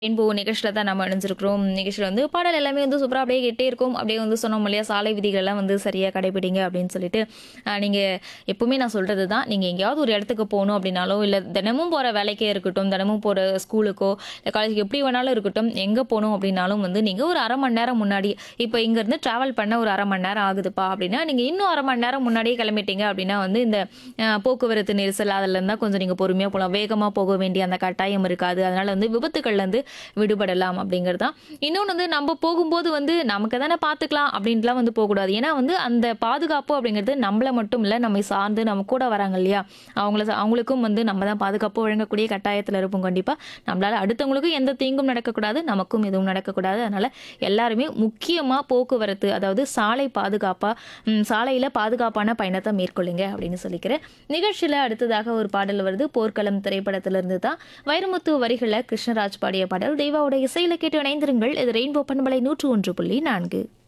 rainbow நிகழ்ச்சியில் தான் நம்ம இணைஞ்சிருக்கிறோம் நிகழ்ச்சியில் வந்து பாடல் எல்லாமே வந்து சூப்பராக அப்படியே கேட்டே இருக்கும் அப்படியே வந்து சொன்னோம் இல்லையா சாலை விதிகள்லாம் வந்து சரியாக கடைபிடிங்க அப்படின்னு சொல்லிட்டு நீங்கள் எப்பவுமே நான் சொல்கிறது தான் நீங்கள் எங்கேயாவது ஒரு இடத்துக்கு போகணும் அப்படின்னாலோ இல்லை தினமும் போகிற வேலைக்கே இருக்கட்டும் தினமும் போகிற ஸ்கூலுக்கோ இல்லை காலேஜுக்கு எப்படி வேணாலும் இருக்கட்டும் எங்கே போகணும் அப்படின்னாலும் வந்து நீங்கள் ஒரு அரை மணி நேரம் முன்னாடி இப்போ இங்கேருந்து ட்ராவல் பண்ண ஒரு அரை மணி நேரம் ஆகுதுப்பா அப்படின்னா நீங்கள் இன்னும் அரை மணி நேரம் முன்னாடியே கிளம்பிட்டீங்க அப்படின்னா வந்து இந்த அஹ், போக்குவரத்து நெரிசல் அதில் இருந்தால் கொஞ்சம் நீங்கள் பொறுமையாக போகலாம் வேகமாக போக வேண்டிய அந்த கட்டாயம் இருக்காது அதனால் வந்து விபத்துக்கள்லேருந்து விடுபடலாம் அப்படிங்கிறது தான் இன்னொன்று வந்து நம்ம போகும்போது வந்து நமக்கு தானே பார்த்துக்கலாம் அப்படின்ட்டுலாம் வந்து போகக்கூடாது ஏன்னா வந்து அந்த பாதுகாப்பு அப்படிங்கிறது நம்மளை மட்டும் இல்லை நம்மை சார்ந்து நம்ம கூட வராங்க இல்லையா அவங்கள அவங்களுக்கும் வந்து நம்ம தான் பாதுகாப்பு வழங்கக்கூடிய கட்டாயத்தில் இருப்போம் கண்டிப்பாக நம்மளால் அடுத்தவங்களுக்கும் எந்த தீங்கும் நடக்கக்கூடாது நமக்கும் எதுவும் நடக்கக்கூடாது அதனால் எல்லாருமே முக்கியமாக போக்குவரத்து அதாவது சாலை பாதுகாப்பாக சாலையில் பாதுகாப்பான பயணத்தை மேற்கொள்ளுங்க அப்படின்னு சொல்லிக்கிறேன் நிகழ்ச்சியில் அடுத்ததாக ஒரு பாடல் வருது போர்க்களம் திரைப்படத்திலிருந்து தான் வைரமுத்து வரிகளில் கிருஷ்ணராஜ் பாடிய பாடல் தெய்வாவோட இசையில கேட்டு இணைந்திருங்கள் இது ரெயின்போ பண்பலை நூற்று ஒன்று புள்ளி நான்கு